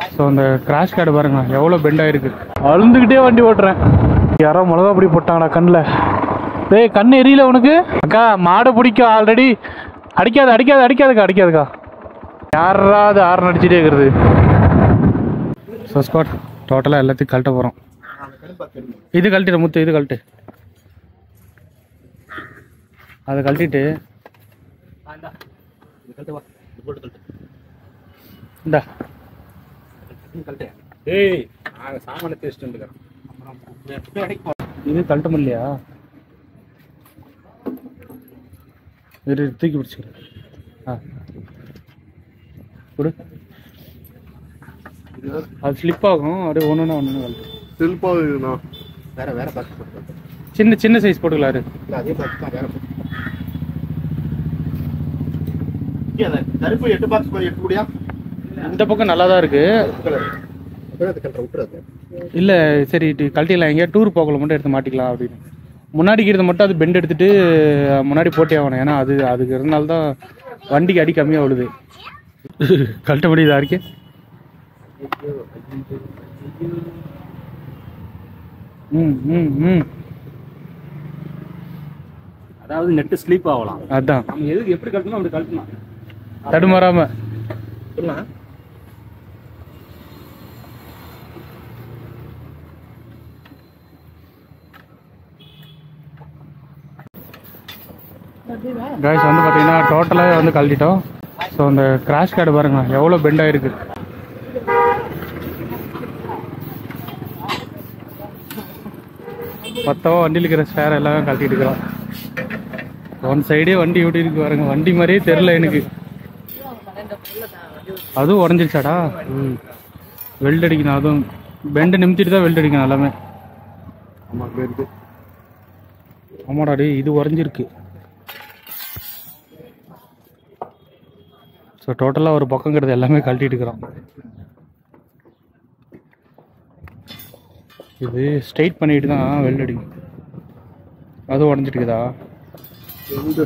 So அந்த crash guard பாருங்க எவ்வளோ பெண்ட் ஆயிருக்கு அழுந்துக்கிட்டே வண்டி ஓட்டுறேன் யாரோ மிளகா பொடி போட்டாங்கடா கண்ணில் டேய் கண் எரியல உனக்கு அக்கா மாடு பிடிக்கும் ஆல்ரெடி அடிக்காது அடிக்காது அடிக்காதுக்கா அடிக்காதுக்கா யாராவது ஆறு அடிச்சுட்டே இருக்கிறது ஸோ ஸ்காட் டோட்டலாக எல்லாத்தையும் கழட்ட போகிறோம் இது கழட்டிடு முத்து இது கழட்டு அதை கழட்டிட்டு இந்தா ஏய் நாங்கள் சாமான தேய்ச்சிட்டு வந்துக்கிறோம் இது கழட்ட முடியலையா இரு தூக்கி பிடிச்சிக்கிறேன் ஆ கொடு அது ஸ்லிப் ஆகும் அப்படியே ஒன்று ஒன்று ஒன்று கழட்டு செல்ஃபாக இருக்குண்ணா வேற வேற பார்த்து போட்டு சின்ன சின்ன சைஸ் போட்டுக்கலாம் இரு. இல்லை அதே பார்த்து தான் வேற கருப்பு எட்டு பாக்ஸ் போய் எட்டு முடியா இந்த பக்கம் நல்லா தான் இருக்கு விட்டுறது கட்டுற விட்டுறது இல்லை சரி இது கழட்டிடலாம் எங்கேயா டூர் போகல மட்டும் எடுத்து மாட்டிக்கலாம் அப்படின்னு முன்னாடி இருக்கிறத மட்டும் அது பெண்ட் எடுத்துட்டு முன்னாடி போட்டே ஆகணும் ஏன்னா அது அதுக்கு இருந்தால்தான் தான் வண்டிக்கு அடி கம்மியாக விழுது கழட்ட முடியுதா இருக்கு ம் ம் ம் அதாவது நெட்டு ஸ்லீப் ஆகலாம் அதான் நம்ம எதுக்கு எப்படி கட்டணும் அப்படி கட்டணும் தடுமாறாம சொல்லலாம் காய்ஸ் வந்து பார்த்தீங்கன்னா டோட்டலாக வந்து கழட்டிட்டோம் ஸோ அந்த கிராஷ் கார்டு பாருங்க எவ்வளோ பெண்ட் ஆயிருக்கு மொத்தமாக வண்டியில் இருக்கிற ஸ்பேர் எல்லாமே கழட்டிட்டு இருக்கிறோம் ஒன் சைடே வண்டி எப்படி இருக்கு பாருங்க வண்டி மாதிரியே தெரில எனக்கு அதுவும் உடஞ்சிருச்சாடா வெல்ட் அடிக்கணும் அதுவும் பெண்டு நிமித்திட்டு தான் வெல்ட் அடிக்கணும் எல்லாமே ஆமாம் அப்படி இருக்கு ஆமாடா டேய் இது உடஞ்சிருக்கு ஸோ டோட்டலாக ஒரு பக்கங்கிறது எல்லாமே கழட்டிட்டு இருக்கிறோம் இது ஸ்ட்ரைட் பண்ணிட்டு தான் வெல்ட் அடிக்கும் அதுவும் உடஞ்சிட்டுக்குதா எங்க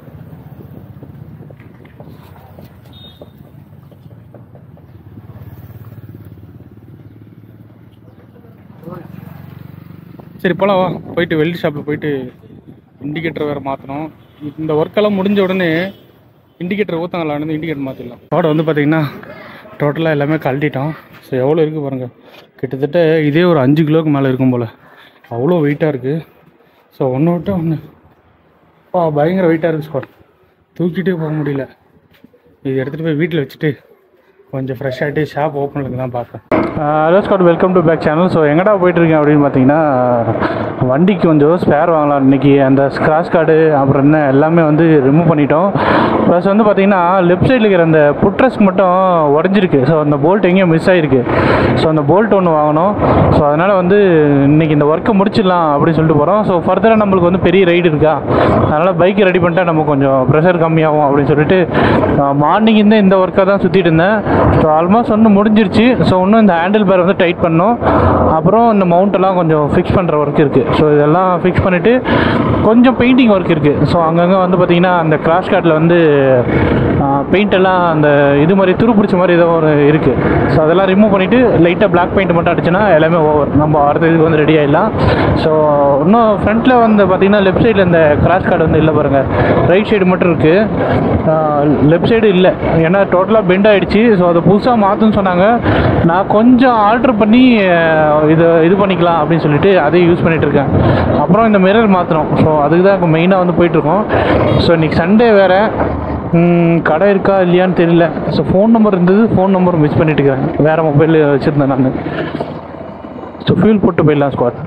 சரி போலாம் வா போயிட்டு வெல்ட் ஷாப்பில் போயிட்டு இண்டிகேட்டர் வேறு மாற்றணும் இந்த ஒர்க்கெல்லாம் முடிஞ்ச உடனே இண்டிகேட்டர் ஊத்தங்களானது இண்டிகேட்டர் மாற்றிடலாம் ரோட வந்து பார்த்தீங்கன்னா டோட்டலாக எல்லாமே கழட்டிட்டோம் ஸோ எவ்வளோ இருக்குது பாருங்கள் கிட்டத்தட்ட இதே ஒரு அஞ்சு கிலோவுக்கு மேலே இருக்கும் போல் அவ்வளோ வெயிட்டாக இருக்குது ஸோ ஒன்று விட்டு ஒன்று பா பயங்கர வெயிட்டாக இருக்குது ஸ்காட் தூக்கிட்டே போக முடியல இது எடுத்துகிட்டு போய் வீட்டில் வச்சுட்டு கொஞ்சம் ஃப்ரெஷ் ஆகிட்டு ஷாப் ஓப்பனில் தான் பார்ப்பேன் hello Scott welcome to back channel so எங்கடா போயிட்டுருக்கேன் அப்படின்னு பார்த்தீங்கன்னா வண்டிக்கு கொஞ்சம் ஸ்பேர் வாங்கலாம் இன்றைக்கி அந்த ஸ்க்ராச் கார்டு அப்புறம் என்ன எல்லாமே வந்து ரிமூவ் பண்ணிட்டோம் ப்ளஸ் வந்து பார்த்தீங்கன்னா லெஃப்ட் சைடில் இருக்கிற அந்த புட்ரஸ்க் மட்டும் உடஞ்சிருக்கு ஸோ அந்த போல்ட் எங்கேயும் மிஸ் ஆகிருக்கு ஸோ அந்த போல்ட் ஒன்று வாங்கணும் ஸோ அதனால் வந்து இன்றைக்கி இந்த ஒர்க்கை முடிச்சிடலாம் அப்படின்னு சொல்லிட்டு போகிறோம் ஸோ ஃபர்தராக நம்மளுக்கு வந்து பெரிய ரைடு இருக்கா அதனால் பைக் ரெடி பண்ணிட்டா நம்ம கொஞ்சம் ப்ரெஷர் கம்மியாகும் அப்படின்னு சொல்லிட்டு மார்னிங் இந்த இந்த ஒர்க்காக தான் சுற்றிட்டு இருந்தேன் ஸோ ஆல்மோஸ்ட் ஒன்று முடிஞ்சிருச்சு ஸோ இன்னும் இந்த ஹேண்டில் பேர் வந்து டைட் பண்ணோம் அப்புறம் இந்த mount எல்லாம் கொஞ்சம் ஃபிக்ஸ் பண்ணுற ஒர்க் இருக்குது ஸோ இதெல்லாம் ஃபிக்ஸ் பண்ணிவிட்டு கொஞ்சம் பெயிண்டிங் ஒர்க் இருக்குது ஸோ அங்கங்கே வந்து பார்த்திங்கன்னா அந்த கிராஷ் கார்டில் வந்து பெயிண்ட் எல்லாம் அந்த இது மாதிரி துரு பிடிச்ச மாதிரி ஏதோ ஒரு இருக்குது ஸோ அதெல்லாம் ரிமூவ் பண்ணிவிட்டு லைட்டாக பிளாக் பெயிண்ட் மட்டும் அடிச்சுன்னா எல்லாமே ஓவர் நம்ம அடுத்த இதுக்கு வந்து ரெடி ஆகிடலாம் ஸோ இன்னும் ஃப்ரண்ட்டில் வந்து பார்த்திங்கன்னா லெஃப்ட் சைடில் இந்த கிராஷ் கார்டு வந்து இல்லை பாருங்கள் ரைட் சைடு மட்டும் இருக்குது லெஃப்ட் சைடு இல்லை ஏன்னா டோட்டலாக பெண்ட் ஆகிடுச்சு ஸோ அதை புதுசாக மாற்றுன்னு சொன்னாங்க நான் கொஞ்சம் ஆல்ட்ரு பண்ணி அஹ், இது இது பண்ணிக்கலாம் அப்படின்னு சொல்லிட்டு அதையும் யூஸ் பண்ணிட்டு இருக்கேன் அப்புறம் இந்த மிரர் மாற்றணும் ஸோ அதுக்கு தான் இப்போ மெயினாக வந்து போயிட்டுருக்கோம் ஸோ இன்றைக்கி சண்டே வேறு கடை இருக்கா இல்லையான்னு தெரியல ஸோ ஃபோன் நம்பர் இருந்தது ஃபோன் நம்பர் மிஸ் பண்ணிட்டு இருக்கிறேன் வேறு மொபைல் வச்சுருந்தேன் நான் ஸோ ஃபியூல் போட்டு போயிடலாம் ஸ்குவாட்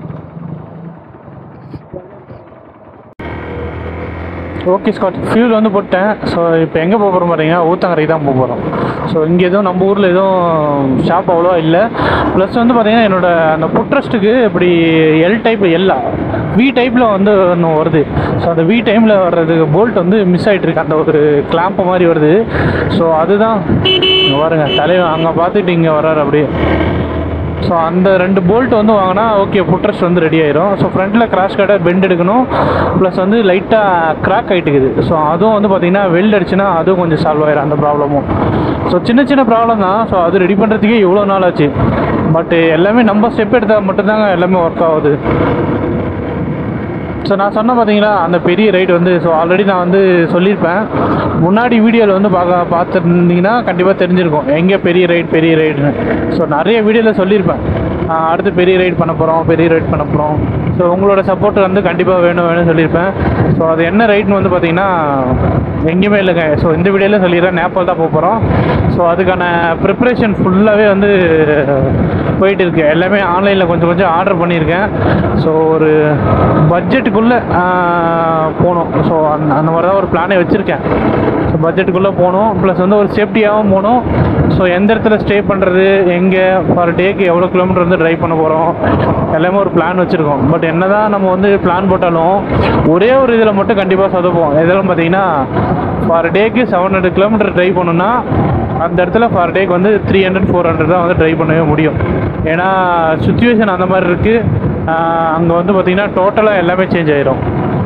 ஓகே ஸ்காட் ஃபியூல் வந்து போட்டேன் ஸோ இப்போ எங்கே போக போகிறோம் பார்த்தீங்கன்னா ஊத்தங்கரைக்கு தான் போக போகிறோம் ஸோ இங்கே எதுவும் நம்ம ஊரில் எதுவும் ஷாப் அவ்வளோவா இல்லை ப்ளஸ் வந்து பார்த்தீங்கன்னா என்னோட அந்த புட்ரஸ்ட்டுக்கு இப்படி எல் டைப் எல்லா வி டைப்பில் வந்து ஒன்று வருது ஸோ அந்த வி டைமில் வர்றது போல்ட் வந்து மிஸ் ஆகிட்டு இருக்கு அந்த ஒரு கிளாம்ப் மாதிரி வருது ஸோ அதுதான் இங்க பாருங்க தலைவன் அங்கே பார்த்துட்டு இங்கே வர்றாரு அப்படியே ஸோ அந்த ரெண்டு போல்ட் வந்து வாங்கினா ஓகே புட்ரஸ் வந்து ரெடி ஆயிரும் ஸோ ஃப்ரண்ட்டில் கிராஷ் கடை பெண்ட் எடுக்கணும் ப்ளஸ் வந்து லைட்டாக கிராக் ஆகிட்டுக்குது ஸோ அதுவும் வந்து பார்த்தீங்கன்னா வெல்ட் அடிச்சுன்னா அதுவும் கொஞ்சம் சால்வ் ஆயிரும் அந்த ப்ராப்ளமும் ஸோ சின்ன சின்ன ப்ராப்ளம் தான் ஸோ அது ரெடி பண்ணுறதுக்கே இவ்வளோ நாள் ஆச்சு பட் எல்லாமே நம்ம ஸ்டெப் எடுத்தால் மட்டும்தாங்க எல்லாமே ஒர்க் ஆகுது ஸோ நான் சொன்ன பார்த்தீங்களா அந்த பெரிய ரைடு வந்து ஸோ ஆல்ரெடி நான் வந்து சொல்லியிருப்பேன் முன்னாடி வீடியோவில் வந்து பார்க்க பார்த்துருந்தீங்கன்னா கண்டிப்பாக தெரிஞ்சிருக்கும் எங்கே பெரிய ரைட் பெரிய ரைடுன்னு ஸோ நிறைய வீடியோவில் சொல்லியிருப்பேன் ஆஹ் அடுத்து பெரிய ரைட் பண்ண போகிறோம் பெரிய ரைட் பண்ண போகிறோம் ஸோ உங்களோட சப்போர்ட் வந்து கண்டிப்பாக வேணும் வேணும்னு சொல்லியிருப்பேன் ஸோ அது என்ன ரைட்னு வந்து பார்த்தீங்கன்னா எங்கேயுமே இல்லைங்க ஸோ இந்த வீடியோவில் சொல்லிடுறேன் நேபாள் தான் போக போகிறோம் ஸோ அதுக்கான ப்ரிப்ரேஷன் ஃபுல்லாகவே வந்து போயிட்டு இருக்கு எல்லாமே ஆன்லைனில் கொஞ்சம் கொஞ்சம் ஆர்டர் பண்ணியிருக்கேன் ஸோ ஒரு பட்ஜெட்டுக்குள்ளே போகணும் ஸோ அந்த அந்த மாதிரி தான் ஒரு பிளானே வச்சுருக்கேன் ஸோ பட்ஜெட்டுக்குள்ளே போகணும் ப்ளஸ் வந்து ஒரு சேஃப்டியாகவும் போகணும் ஸோ எந்த இடத்துல ஸ்டே பண்ணுறது எங்கே பர் டேக்கு எவ்வளோ கிலோமீட்டர் வந்து ட்ரைவ் பண்ண போகிறோம் எல்லாமே ஒரு பிளான் வச்சுருக்கோம் பட் என்ன தான் நம்ம வந்து பிளான் போட்டாலும் ஒரே ஒரு இதில் மட்டும் கண்டிப்பாக சொதப்போம் இதெல்லாம் பார்த்தீங்கன்னா பர் டேக்கு செவன் ஹண்ட்ரட் கிலோமீட்டர் ட்ரைவ் பண்ணணும்னா அந்த இடத்துல பர் டேக்கு வந்து த்ரீ ஹண்ட்ரட் ஃபோர் ஹண்ட்ரட் தான் வந்து ட்ரைவ் பண்ணவே முடியும் ஏன்னா சுச்சுவேஷன் அந்த மாதிரி இருக்குது அங்கே வந்து பார்த்திங்கன்னா டோட்டலாக எல்லாமே சேஞ்ச் ஆயிரும்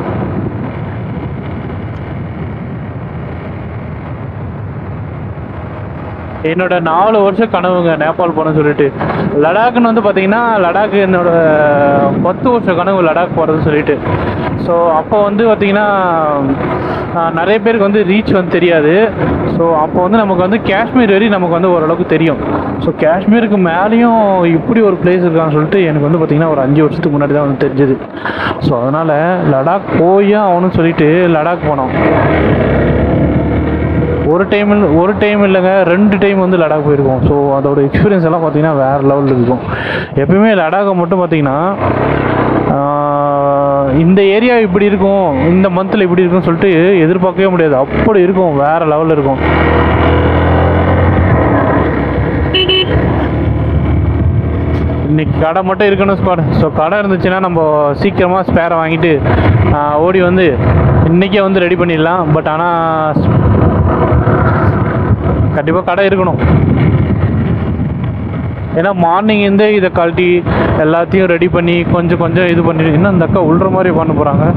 என்னோட நாலு வருஷம் கனவுங்க நேபாள் போகணும்னு சொல்லிட்டு லடாக்னு வந்து பார்த்தீங்கன்னா லடாக் என்னோட பத்து வருஷம் கனவு லடாக் போகிறதுன்னு சொல்லிட்டு ஸோ அப்போ வந்து பார்த்தீங்கன்னா ஆஹ், நிறைய பேருக்கு வந்து ரீச் வந்து தெரியாது ஸோ அப்போ வந்து நமக்கு வந்து காஷ்மீர் வரையும் நமக்கு வந்து ஓரளவுக்கு தெரியும் ஸோ காஷ்மீருக்கு மேலேயும் இப்படி ஒரு பிளேஸ் இருக்கான்னு சொல்லிட்டு எனக்கு வந்து பார்த்தீங்கன்னா ஒரு அஞ்சு வருஷத்துக்கு முன்னாடி தான் வந்து தெரிஞ்சது ஸோ அதனால் லடாக் போயே ஆகணும்னு சொல்லிட்டு லடாக் போனோம் ஒரு டைம் ஒரு டைம் இல்லைங்க ரெண்டு டைம் வந்து லடாக் போயிருக்கோம் ஸோ அதோட எக்ஸ்பீரியன்ஸ் எல்லாம் பார்த்தீங்கன்னா வேறு லெவலில் இருக்கும் எப்பயுமே லடாக்கை மட்டும் பார்த்தீங்கன்னா ஆஹ், இந்த ஏரியா இப்படி இருக்கும் இந்த மந்தில் இப்படி இருக்கும்னு சொல்லிட்டு எதிர்பார்க்கவே முடியாது அப்படி இருக்கும் வேறு லெவலில் இருக்கும் இன்னைக்கு கடை மட்டும் இருக்கணும் ஸ்குவாட் ஸோ கடை இருந்துச்சுன்னா நம்ம சீக்கிரமாக ஸ்பேரை வாங்கிட்டு ஆஹ், ஓடி வந்து இன்றைக்கே வந்து ரெடி பண்ணிடலாம் பட் ஆனால் கண்டிப்பாக கடை இருக்கணும் ஏன்னா மார்னிங் இருந்தே இதை கழட்டி எல்லாத்தையும் ரெடி பண்ணி கொஞ்சம் கொஞ்சம் இது பண்ணி இன்னும் அந்த அக்கா உள்ற மாதிரி பண்ண போகிறாங்க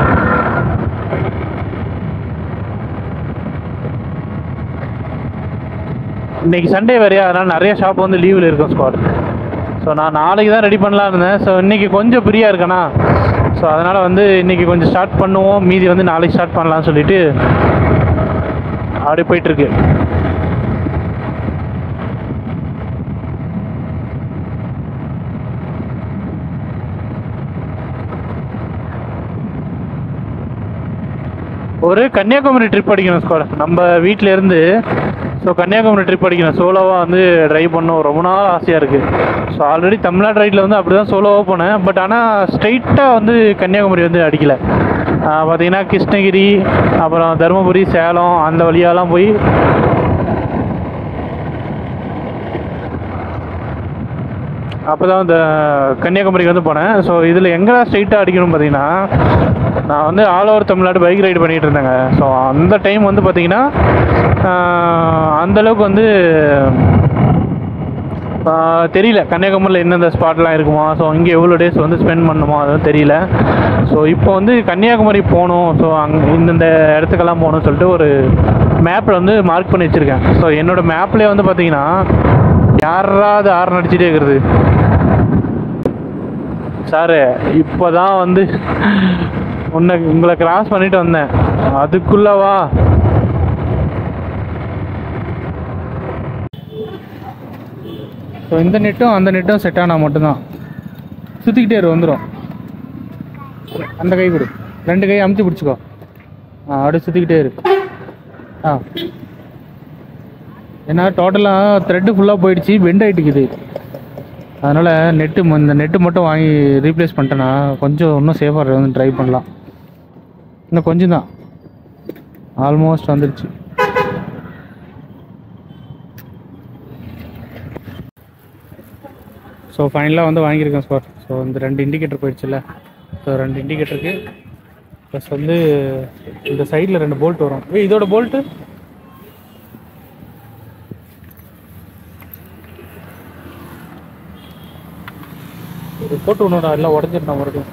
இன்னைக்கு சண்டே வேறையா அதனால் நிறைய ஷாப் வந்து லீவில் இருக்கும் ஸ்குவாட் ஸோ நான் நாளைக்கு தான் ரெடி பண்ணலாம் இருந்தேன் ஸோ இன்னைக்கு கொஞ்சம் ஃப்ரீயாக இருக்கேனா ஸோ அதனால் வந்து இன்னைக்கு கொஞ்சம் ஸ்டார்ட் பண்ணுவோம் மீதி வந்து நாளைக்கு ஸ்டார்ட் பண்ணலாம்னு சொல்லிட்டு அப்படியே போயிட்டுருக்கு ஒரு கன்னியாகுமரி ட்ரிப் அடிக்கணும் ஸ்குவாட் நம்ம வீட்டில இருந்து ஸோ கன்னியாகுமரி ட்ரிப் அடிக்கணும் சோலோவாக வந்து ட்ரைவ் பண்ணணும் ரொம்ப நாள் ஆசையாக இருக்குது ஸோ ஆல்ரெடி தமிழ்நாடு ரைடில் வந்து அப்படி தான் சோலோவாக போனேன் பட் ஆனால் ஸ்ட்ரைட்டாக வந்து கன்னியாகுமரி வந்து அடிக்கலை பார்த்தீங்கன்னா கிருஷ்ணகிரி அப்புறம் தருமபுரி சேலம் அந்த வழியாலாம் போய் அப்போ தான் இந்த கன்னியாகுமரிக்கு வந்து போனேன் ஸோ இதில் எங்கே ஸ்ட்ரைட்டாக அடிக்கணும் பார்த்தீங்கன்னா நான் வந்து all over Tamil Nadu bike ride பண்ணிகிட்டு இருந்தேங்க ஸோ அந்த டைம் வந்து பார்த்தீங்கன்னா அந்தளவுக்கு வந்து ஆஹ், தெரியல கன்னியாகுமரியில் எந்தெந்த ஸ்பாட்லாம் இருக்குமா ஸோ இங்கே எவ்வளோ டேஸ் வந்து ஸ்பெண்ட் பண்ணுமோ அதுவும் தெரியல ஸோ இப்போ வந்து கன்னியாகுமரி போகணும் ஸோ அங்கே இந்தந்த இடத்துக்கெல்லாம் போகணும்னு சொல்லிட்டு ஒரு மேப்பில் வந்து மார்க் பண்ணி வச்சுருக்கேன் ஸோ என்னோடய மேப்லேயே வந்து பார்த்தீங்கன்னா யாராவது ஆறு அடிச்சுட்டே இருக்கிறது சார் இப்போ தான் வந்து உன்னை உங்களை கிராஸ் பண்ணிட்டு வந்தேன் அதுக்குள்ளவா ஸோ இந்த நெட்டும் அந்த நெட்டும் செட் ஆனால் மட்டும்தான் சுற்றிக்கிட்டே இரு வந்துடும் அந்த கை கொடு ரெண்டு கை அமுத்தி பிடிச்சிக்கோ ஆ அப்படியே சுற்றிக்கிட்டே இரு ஆ ஏன்னா டோட்டலாக த்ரெட்டு ஃபுல்லாக போயிடுச்சு பெண்ட் ஆகிட்டுக்குது அதனால் நெட்டு இந்த நெட்டு மட்டும் வாங்கி ரீப்ளேஸ் பண்ணிட்டேன்னா கொஞ்சம் இன்னும் சேஃபாக வந்து ட்ரை பண்ணலாம் இன்னும் கொஞ்சம் தான் ஆல்மோஸ்ட் வந்துடுச்சு ஸோ ஃபைனலாக வந்து வாங்கியிருக்கேன் சார் ஸோ இந்த ரெண்டு இண்டிகேட்டர் போயிடுச்சுல்ல ஸோ ரெண்டு இண்டிகேட்டருக்கு ப்ளஸ் வந்து இந்த சைடில் ரெண்டு போல்ட் வரும் ஏய் இதோட போல்ட்டு இது போட்டு விடணும்டா எல்லாம் உடஞ்சிருந்தா மறுபடியும்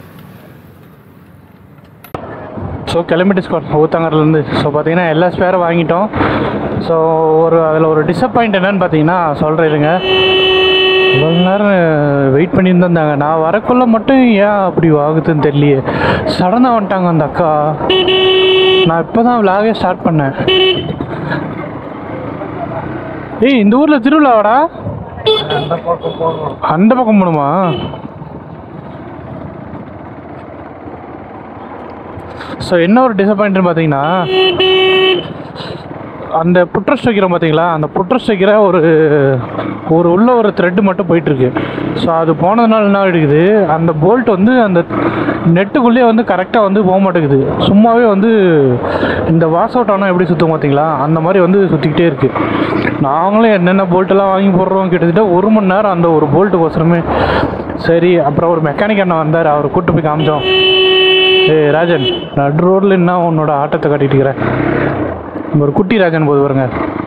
ஸோ கிளம்பிட்டு ஸ்குவாட் ஊத்தங்கர்லேருந்து ஸோ பார்த்தீங்கன்னா எல்லா ஸ்பேரும் வாங்கிட்டோம் ஸோ ஒரு அதில் ஒரு டிசப்பாயிண்ட் என்னன்னு பார்த்தீங்கன்னா சொல்கிறேன் இருங்க இவ்வளோ நேரம் வெயிட் பண்ணிட்டு இருந்தாங்க நான் வரக்குள்ள மட்டும் ஏன் அப்படி ஆகுதுன்னு தெரியலையே சடனாக வந்துட்டாங்க அந்த அக்கா நான் இப்போ தான் விலாகே ஸ்டார்ட் பண்ணேன் ஏய் இந்த ஊரில் திருவிழாவாடா அந்த பக்கம் போகணும் அந்த பக்கம் போகணுமா ஸோ என்ன ஒரு டிசப்பாயிண்ட்னு பார்த்தீங்கன்னா அந்த புட்ரஸ்ட் வைக்கிறோம் பார்த்தீங்களா அந்த புட்ரஸ்ட் வைக்கிற ஒரு ஒரு உள்ள ஒரு த்ரெட்டு மட்டும் போயிட்டுருக்கு ஸோ அது போனதுனால என்ன ஆகிடுக்குது அந்த போல்ட் வந்து அந்த நெட்டுக்குள்ளேயே வந்து கரெக்டாக வந்து போக மாட்டேங்குது சும்மாவே வந்து இந்த வாஷ் அவுட் ஆனால் எப்படி சுற்றும் பார்த்தீங்களா அந்த மாதிரி வந்து சுற்றிக்கிட்டே இருக்குது நாங்களும் என்னென்ன போல்ட்டெல்லாம் வாங்கி போடுறோம் கிட்டத்தட்ட ஒரு மணி நேரம் அந்த ஒரு போல்ட்டுக்கோசரமே சரி அப்புறம் ஒரு மெக்கானிக் அண்ணன் வந்தார் அவர் கூப்பிட்டு போய் காமிச்சோம் ஏய் ராஜன் நடு ரோட்டில் என்ன உன்னோட ஆட்டத்தை காட்டிட்டு இருக்கிற ஒரு குட்டி ராஜன் போது வருங்க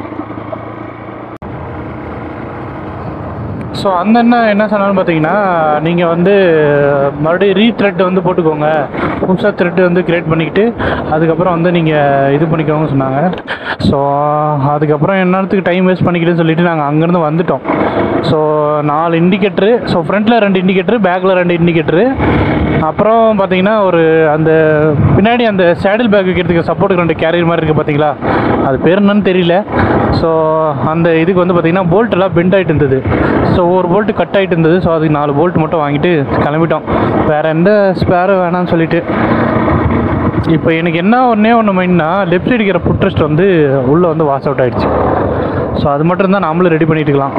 ஸோ அந்த அண்ணன் என்ன சொன்னாலும் பார்த்தீங்கன்னா நீங்கள் வந்து மறுபடியும் ரீத்ரெட் வந்து போட்டுக்கோங்க புதுசாக த்ரெட் வந்து கிரியேட் பண்ணிக்கிட்டு அதுக்கப்புறம் வந்து நீங்கள் இது பண்ணிக்கோங்க சொன்னாங்க ஸோ அதுக்கப்புறம் என்னத்துக்கு டைம் வேஸ்ட் பண்ணிக்கிட்டுன்னு சொல்லிட்டு நாங்கள் அங்கேருந்து வந்துட்டோம் ஸோ நாலு இண்டிகேட்டரு ஸோ ஃப்ரண்ட்டில் ரெண்டு இண்டிகேட்டரு பேக்கில் ரெண்டு இண்டிகேட்டரு அப்புறம் பார்த்தீங்கன்னா ஒரு அந்த பின்னாடி அந்த சேடில் பேக் வைக்கிறதுக்கு சப்போர்ட்டுக்கு ரெண்டு கேரியர் மாதிரி இருக்குது பார்த்தீங்களா அது பேர் என்னன்னு தெரியல ஸோ அந்த இதுக்கு வந்து பார்த்தீங்கன்னா போல்ட் எல்லாம் பெண்ட் ஆகிட்டு இருந்தது ஸோ ஒரு போல்ட் கட் ஆகிட்டு இருந்தது ஸோ அதுக்கு நாலு போல்ட் மட்டும் வாங்கிட்டு கிளம்பிட்டோம் வேறு எந்த ஸ்பேரும் வேணாம்னு சொல்லிட்டு இப்போ எனக்கு என்ன ஒன்றே ஒன்று மைண்ட்னா லெஃப்ட் சைடு இருக்கிற புட்ரெஸ்ட் வந்து உள்ளே வந்து வாஷ் அவுட் ஆயிடுச்சு ஸோ அது மட்டும் தான் நாமளும் ரெடி பண்ணிட்டுக்கலாம்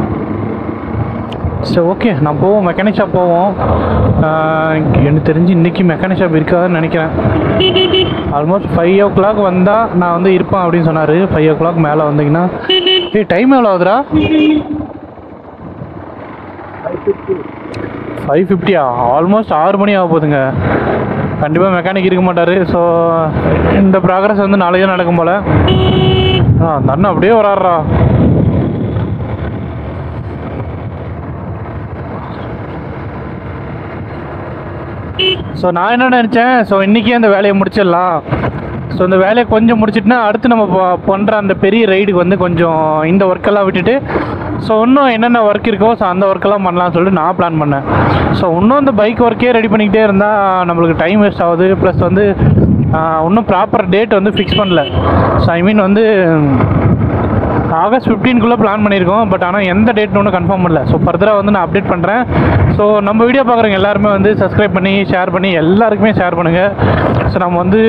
சரி ஓகே நான் போவோம் மெக்கானிக் ஷாப் போவோம் ஆஹ் எனக்கு தெரிஞ்சு இன்றைக்கி மெக்கானிக் ஷாப் இருக்காதுன்னு நினைக்கிறேன் ஆல்மோஸ்ட் ஃபைவ் ஓ கிளாக் வந்தால் நான் வந்து இருப்பேன் அப்படின்னு சொன்னார் ஃபைவ் ஓ கிளாக் மேலே வந்தீங்கன்னா ஏய் டைம் எவ்வளோ ஆகுதுடா ஃபைவ் ஃபிஃப்டியா ஆல்மோஸ்ட் ஆறு மணி ஆக போகுதுங்க கண்டிப்பாக மெக்கானிக் இருக்க மாட்டார் ஸோ இந்த ப்ராக்ரஸ் வந்து நாளைக்கு தான் நடக்கும் போல் ஆ அந்த அண்ணன் அப்படியே வராடுறா ஸோ நான் என்ன நினச்சேன் ஸோ இன்றைக்கே அந்த வேலையை முடிச்சிடலாம் ஸோ இந்த வேலையை கொஞ்சம் முடிச்சிட்டுனா அடுத்து நம்ம ப- பண்ணுற அந்த பெரிய ரைடுக்கு வந்து கொஞ்சம் இந்த ஒர்க்கெல்லாம் விட்டுட்டு ஸோ இன்னும் என்னென்ன ஒர்க் இருக்கோ ஸோ அந்த ஒர்க்கெல்லாம் பண்ணலாம்னு சொல்லிட்டு நான் பிளான் பண்ணேன் ஸோ இன்னும் இந்த பைக் ஒர்க்கே ரெடி பண்ணிக்கிட்டே இருந்தால் நம்மளுக்கு டைம் வேஸ்ட் ஆகுது ப்ளஸ் வந்து ஆஹ், இன்னும் ப்ராப்பர் டேட் வந்து ஃபிக்ஸ் பண்ணல ஸோ ஐ மீன் வந்து ஆகஸ்ட் ஃபிஃப்டீன்குள்ளே பிளான் பண்ணியிருக்கோம் பட் ஆனால் எந்த டேட்னு ஒன்றும் கன்ஃபார்ம் பண்ணல ஸோ ஃபர்தராக வந்து நான் அப்டேட் பண்ணுறேன் ஸோ நம்ம வீடியோ பார்க்குறவங்க எல்லாருமே வந்து சப்ஸ்கிரைப் பண்ணி ஷேர் பண்ணி எல்லாருக்குமே ஷேர் பண்ணுங்கள் ஸோ நம்ம வந்து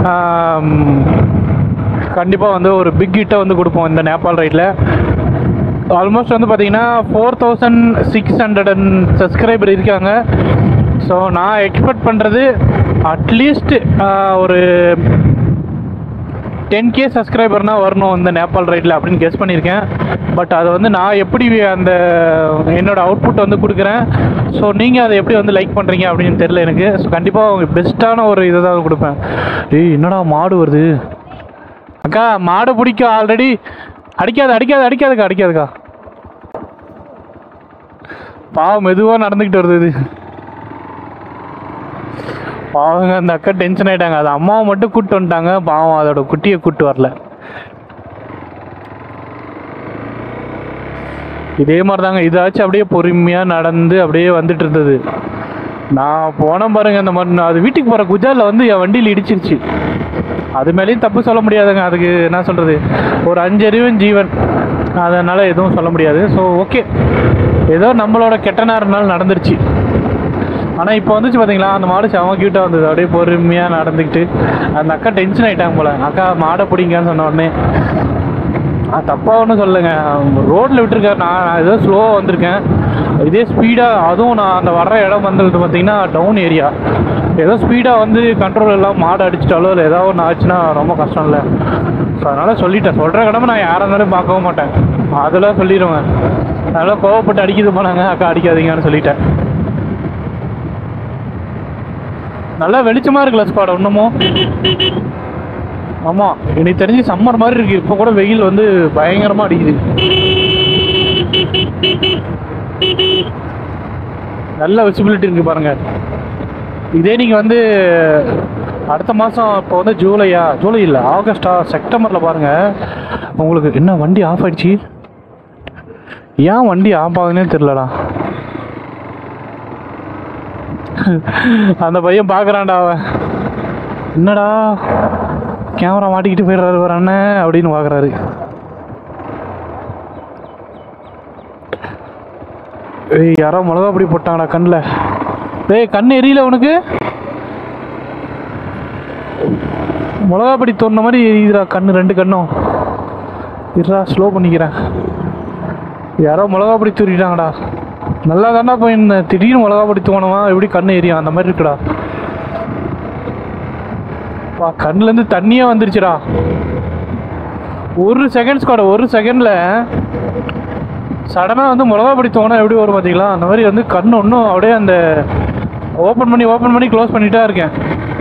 கண்டிப்பாக வந்து ஒரு பிக் ஹிட்டை வந்து கொடுப்போம் இந்த நேபாள் ரைட்டில் ஆல்மோஸ்ட் வந்து பார்த்தீங்கன்னா four thousand six hundred and subscriber இருக்காங்க ஸோ நான் எக்ஸ்பெக்ட் பண்ணுறது அட்லீஸ்ட் ஒரு டென் கே சப்ஸ்கிரைபர்னா வரணும் இந்த நேபாள் ரைட்டில் அப்படின்னு கெஸ் பண்ணியிருக்கேன் பட் அதை வந்து நான் எப்படி அந்த என்னோட அவுட்புட் வந்து கொடுக்குறேன் ஸோ நீங்கள் அதை எப்படி வந்து லைக் பண்ணுறீங்க அப்படின்னு தெரியல எனக்கு ஸோ கண்டிப்பாக உங்களுக்கு பெஸ்ட்டான ஒரு இதை தான் கொடுப்பேன் ஏய் என்னடா மாடு வருது அக்கா மாடு பிடிக்கும் ஆல்ரெடி அடிக்காது அடிக்காது அடிக்காதுக்கா அடிக்காதுக்கா பாவம் மெதுவாக நடந்துக்கிட்டு வருது இது பாவங்க அந்த அக்கா டென்ஷன் ஆயிட்டாங்க அது அம்மாவை மட்டும் கூப்பிட்டு வந்துட்டாங்க பாவம் அதோட குட்டியை கூப்பிட்டு வரல இதே மாதிரி தாங்க இதாச்சும் அப்படியே பொறுமையாக நடந்து அப்படியே வந்துட்டு இருந்தது நான் போனேன் பாருங்க அந்த மாதிரி நான் அது வீட்டுக்கு போகிற குஜாலில் வந்து என் வண்டியில் இடிச்சிருச்சு அது மேலேயும் தப்பு சொல்ல முடியாதுங்க அதுக்கு என்ன சொல்கிறது ஒரு அஞ்சறிவும் ஜீவன் அதனால் எதுவும் சொல்ல முடியாது ஸோ ஓகே ஏதோ நம்மளோட கெட்ட நேரம்னால நடந்துருச்சு ஆனால் இப்போ வந்துச்சு பார்த்தீங்களா அந்த மாடு செம க்யூட்டாக வந்தது அப்படியே பொறுமையாக நடந்துக்கிட்டு அந்த அக்கா டென்ஷன் ஆகிட்டாங்க போல அக்கா மாடை பிடிங்கன்னு சொன்ன உடனே நான் தப்பாக ஒன்றும் சொல்லுங்க ரோட்டில் விட்டுருக்காரு நான் நான் ஏதோ ஸ்லோவாக வந்திருக்கேன் இதே ஸ்பீடாக அதுவும் நான் அந்த வர்ற இடம் வந்தது பார்த்தீங்கன்னா டவுன் ஏரியா ஏதோ ஸ்பீடாக வந்து கண்ட்ரோல் எல்லாம் மாடு அடிச்சிட்டாலோ இல்லை ஏதாவது ஒன்று ஆச்சுன்னா ரொம்ப கஷ்டம் இல்லை ஸோ அதனால் சொல்லிட்டேன் சொல்கிற கடமை நான் யாராக இருந்தாலும் பார்க்கவும் மாட்டேன் அதெல்லாம் சொல்லிடுவேன் அதெல்லாம் கோவப்பட்டு அடிக்குது போனாங்க அக்கா அடிக்காதீங்கன்னு சொல்லிட்டேன் நல்லா வெளிச்சமாக இருக்குல்ல ஸ்பாட் இன்னமும் ஆமாம் எனக்கு தெரிஞ்சு சம்மர் மாதிரி இருக்கு இப்போ கூட வெயில் வந்து பயங்கரமாக அடிக்குது நல்ல விசிபிலிட்டி இருக்குது பாருங்கள் இதே நீங்கள் வந்து அடுத்த மாதம் இப்போ வந்து ஜூலையா ஜூலை இல்லை ஆகஸ்டா செப்டம்பரில் பாருங்கள் உங்களுக்கு என்ன வண்டி ஆஃப் ஆயிடுச்சு ஏன் வண்டி ஆஃப் ஆகுதுன்னே தெரிலடா அந்த பையன் பார்க்குறான்டா அவன் என்னடா கேமரா மாட்டிக்கிட்டு போயிடுறாரு ஒரு அண்ணன் அப்படின்னு பார்க்குறாரு ஏய் யாரோ மிளகா பொடி போட்டாங்கடா கண்ணில் டேய் கண் எரியல உனக்கு மிளகா பொடி தோணுன மாதிரி எரியுதுடா கண்ணு ரெண்டு கண்ணும் இருடா ஸ்லோ பண்ணிக்கிறேன் யாரோ மிளகா பொடி தூரிட்டாங்கடா நல்லா தாண்டா போயிருந்தேன் திடீர்னு மிளகா பொடி தோணுமா எப்படி கண்ணு எரியும் அந்த மாதிரி இருக்குடா பா கண்ணுலேருந்து தண்ணியே வந்துருச்சுடா ஒரு செகண்ட்ஸ் கூட ஒரு செகண்டில் சடனாக வந்து மிளகா பொடி தோணும் எப்படி வரும் பார்த்தீங்களா அந்த மாதிரி வந்து கண் ஒன்றும் அப்படியே அந்த ஓப்பன் பண்ணி ஓப்பன் பண்ணி க்ளோஸ் பண்ணிட்டே இருக்கேன்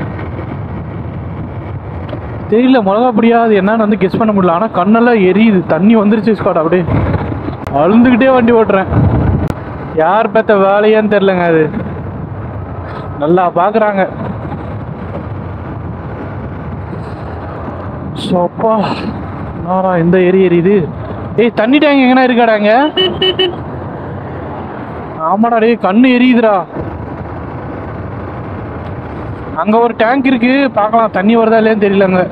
தெரியல மிளகா பொடியா அது என்னன்னு வந்து கெஸ் பண்ண முடியல ஆனால் கண்ணெல்லாம் எரியுது தண்ணி வந்துருச்சு ஸ்காட் அப்படியே அழுந்துக்கிட்டே வண்டி ஓட்டுறேன் யார் பெத்த வேலையான்னு தெரிலங்க அது நல்லா பார்க்குறாங்க சோப்பா நாரா இந்த எரி எரியுது ஏய் தண்ணி டேங்க் எங்கனா இருக்காடாங்க ஆமாடா டேய் கண்ணு எரியுதுடா அங்க ஒரு டேங்க் இருக்கு பார்க்கலாம் தண்ணி வருதா இல்லையான்னு தெரியலங்க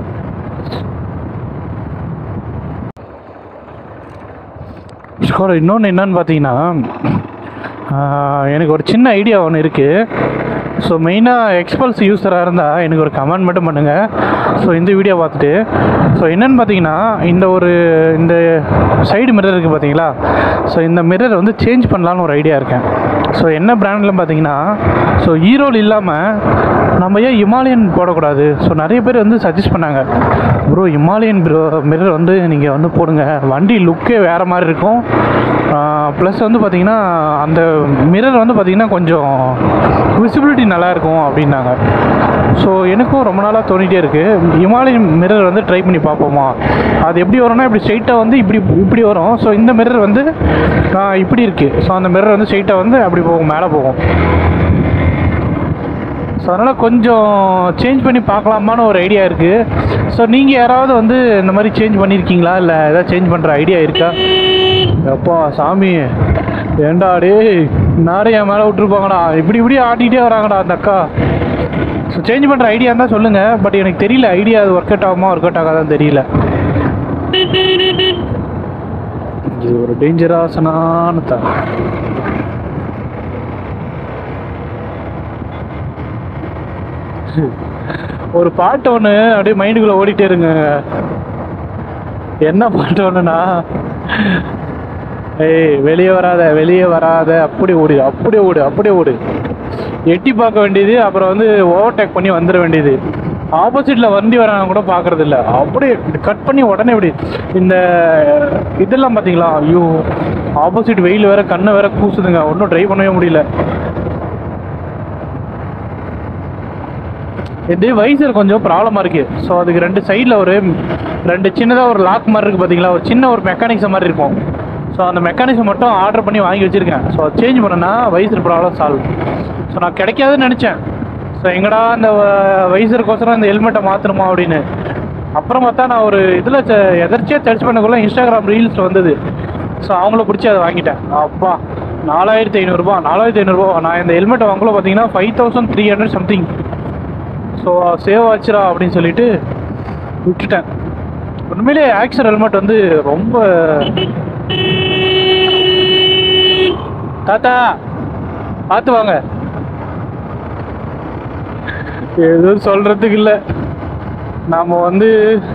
ஸ்கோர் இன்னொன்று என்னன்னு பார்த்தீங்கன்னா ஆஹ், எனக்கு ஒரு சின்ன ஐடியா ஒன்று இருக்குது ஸோ மெயினாக எக்ஸ்பல்ஸ் யூஸராக இருந்தால் எனக்கு ஒரு கமெண்ட் மட்டும் பண்ணுங்கள் ஸோ இந்த வீடியோ பார்த்துட்டு ஸோ என்னென்னு பார்த்தீங்கன்னா இந்த ஒரு இந்த சைடு மிரர் இருக்குது பார்த்தீங்களா ஸோ இந்த மிரர் வந்து சேஞ்ச் பண்ணலான்னு ஒரு ஐடியா இருக்கேன் ஸோ என்ன பிராண்டில் பார்த்தீங்கன்னா ஸோ ஈரோல் இல்லாமல் நம்ம ஏன் இமாலயன் போடக்கூடாது ஸோ நிறைய பேர் வந்து சஜஸ்ட் பண்ணாங்க ப்ரோ இமாலயன் ப்ரோ மிரர் வந்து நீங்கள் வந்து போடுங்க வண்டி லுக்கே வேறு மாதிரி இருக்கும் ப்ளஸ் வந்து பார்த்தீங்கன்னா அந்த மிரர் வந்து பார்த்தீங்கன்னா கொஞ்சம் விசிபிலிட்டி நல்லாயிருக்கும் அப்படின்னாங்க ஸோ எனக்கும் ரொம்ப நாளாக தோணிகிட்டே இருக்குது இமாலயன் மிரர் வந்து ட்ரை பண்ணி பார்ப்போமா அது எப்படி வரும்னா இப்படி ஸ்ட்ரைட்டாக வந்து இப்படி இப்படி வரும் ஸோ இந்த மிரர் வந்து ஆஹ், இப்படி இருக்குது ஸோ அந்த மிரர் வந்து ஸ்ட்ரைட்டாக வந்து அப்படி போகும் மேலே போகும் ஸோ அதனால் கொஞ்சம் சேஞ்ச் பண்ணி பார்க்கலாமான்னு ஒரு ஐடியா இருக்குது ஸோ நீங்கள் யாராவது வந்து இந்த மாதிரி சேஞ்ச் பண்ணியிருக்கீங்களா இல்லை ஏதாவது சேஞ்ச் பண்ணுற ஐடியா இருக்கா அப்பா சாமி ஏண்டா டேய் நாரே என் மேலே விட்டுருப்பாங்கடா இப்படி இப்படி ஆட்டிகிட்டே வராங்கடா அந்த அக்கா ஸோ சேஞ்ச் பண்ணுற ஐடியா இருந்தால் சொல்லுங்கள் பட் எனக்கு தெரியல ஐடியா அது ஒர்க் அவுட் ஆகுமா ஒர்க் அவுட் ஆகாதான் தெரியல இது ஒரு டேஞ்சராசனான தான் ஒரு பாட்டு ஒன்று அப்படியே மைண்டுக்குள்ளே ஓடிட்டே இருங்க என்ன பாட்டு ஒன்றுனா ஏய் வெளியே வராத வெளியே வராத அப்படி ஓடு அப்படியே ஓடு அப்படியே ஓடு எட்டி பார்க்க வேண்டியது அப்புறம் வந்து ஓவர்டேக் பண்ணி வந்துட வேண்டியது ஆப்போசிட்டில் வண்டி வராங்க கூட பார்க்கறது இல்ல அப்படியே கட் பண்ணி உடனே இப்படி இந்த இதெல்லாம் பார்த்தீங்களா ஐயோ ஆப்போசிட் வெயில் வேற கண்ணை வேற கூசுதுங்க ஒன்றும் ட்ரை பண்ணவே முடியல இது வைசர் கொஞ்சம் ப்ராப்ளமாக இருக்குது ஸோ அதுக்கு ரெண்டு சைடில் ஒரு ரெண்டு சின்னதாக ஒரு லாக் மாதிரி இருக்குது பார்த்தீங்களா ஒரு சின்ன ஒரு மெக்கானிக்ஸ் மாதிரி இருக்கும் ஸோ அந்த மெக்கானிக்ஸை மட்டும் ஆர்டர் பண்ணி வாங்கி வச்சுருக்கேன் ஸோ அது சேஞ்ச் பண்ணனா வைசர் ப்ராப்ளம் சால்வ் ஸோ நான் கிடைக்காதுன்னு நினச்சேன் ஸோ எங்கடா அந்த வைசருக்கோசரம் இந்த ஹெல்மெட்டை மாற்றணுமா அப்படின்னு அப்புறம் பார்த்தா நான் ஒரு இதில் எதர்ச்சியாக சர்ச் பண்ணக்குள்ள இன்ஸ்டாகிராம் ரீல்ஸ் வந்தது ஸோ அவங்கள பிடிச்சி அதை வாங்கிட்டேன் அப்பா நாலாயிரத்தி ஐநூறுரூபா நாலாயிரத்தி ஐநூறுரூபா நான் இந்த ஹெல்மெட்டை வாங்கல பார்த்தீங்கன்னா five thousand three hundred something so save ஆச்சுடா அப்படின்னு சொல்லிட்டு விட்டுட்டேன் உண்மையிலே ஆக்சர் ஹெல்மெட் வந்து ரொம்ப தாத்தா பார்த்து வாங்க எதுவும் சொல்றதுக்கு இல்லை நாம வந்து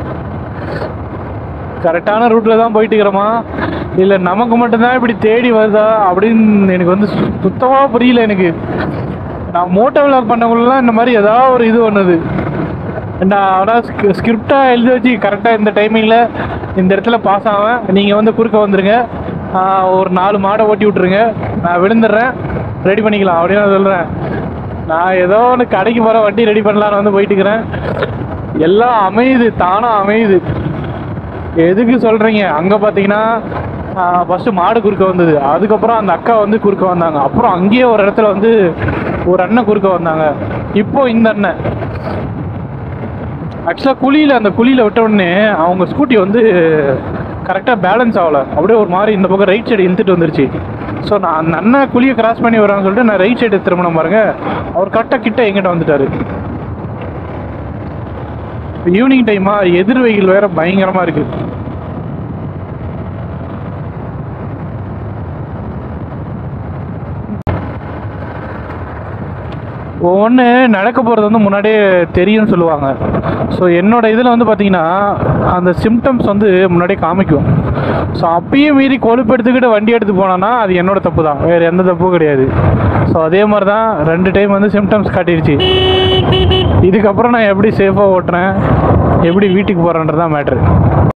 கரெக்டான ரூட்டில் தான் போயிட்டு இருக்கிறோமா இல்லை நமக்கு மட்டும்தான் இப்படி தேடி வருதா அப்படின்னு எனக்கு வந்து சுத்தமாக புரியல எனக்கு நான் மோட்டோ விளாக் பண்ணவங்களெலாம் இந்த மாதிரி ஏதாவது ஒரு இது ஒன்றுது நான் ஆனால் ஸ்கிரிப்டாக எழுதி வச்சு கரெக்டாக இந்த டைமிங்கில் இந்த இடத்துல பாஸ் ஆவேன் நீங்கள் வந்து குறுக்க வந்துருங்க ஆஹ் ஒரு நாலு மாடை ஓட்டி விட்ருங்க நான் விழுந்துடுறேன் ரெடி பண்ணிக்கலாம் அப்படின்னு நான் சொல்கிறேன் நான் ஏதோ ஒன்று கடைக்கு போகிற வண்டி ரெடி பண்ணலான்னு வந்து போயிட்டு இருக்கிறேன் எல்லாம் அமையுது தானாக அமையுது எதுக்கு சொல்கிறீங்க அங்கே பார்த்தீங்கன்னா ஃபஸ்ட்டு மாடு குறுக்க வந்தது அதுக்கப்புறம் அந்த அக்கா வந்து குறுக்க வந்தாங்க அப்புறம் அங்கேயே ஒரு இடத்துல வந்து ஒரு அண்ணன் குறுக்க வந்தாங்க இப்போ இந்த அண்ணன் ஆக்சுவலாக குழியில் அந்த குழியில் விட்ட உடனே அவங்க ஸ்கூட்டி வந்து கரெக்டாக பேலன்ஸ் ஆகலை அப்படியே ஒரு மாதிரி இந்த பக்கம் ரைட் சைடு இழுத்துட்டு வந்துருச்சு ஸோ நான் அந்த அண்ணன் குழியை கிராஸ் பண்ணி வரான்னு சொல்லிட்டு நான் ரைட் சைடு திரும்பின பாருங்க அவர் கரெக்டாக கிட்ட எங்கிட்ட வந்துட்டாரு ஈவினிங் டைமா எதிர் வெயில் வேற பயங்கரமா இருக்கு ஒவ்வொன்று நடக்க போகிறது வந்து முன்னாடியே தெரியும்னு சொல்லுவாங்க ஸோ என்னோட இதில் வந்து பார்த்தீங்கன்னா அந்த சிம்டம்ஸ் வந்து முன்னாடியே காமிக்கும் ஸோ அப்பயே மீறி கொழுப்பு எடுத்துக்கிட்டு வண்டி எடுத்து போனேன்னா அது என்னோட தப்பு தான் வேறு எந்த தப்பும் கிடையாது ஸோ அதே மாதிரி தான் ரெண்டு டைம் வந்து சிம்டம்ஸ் காட்டிடுச்சு இதுக்கப்புறம் நான் எப்படி சேஃபாக ஓட்டுறேன் எப்படி வீட்டுக்கு போகிறேன்றது தான் மேட்ரு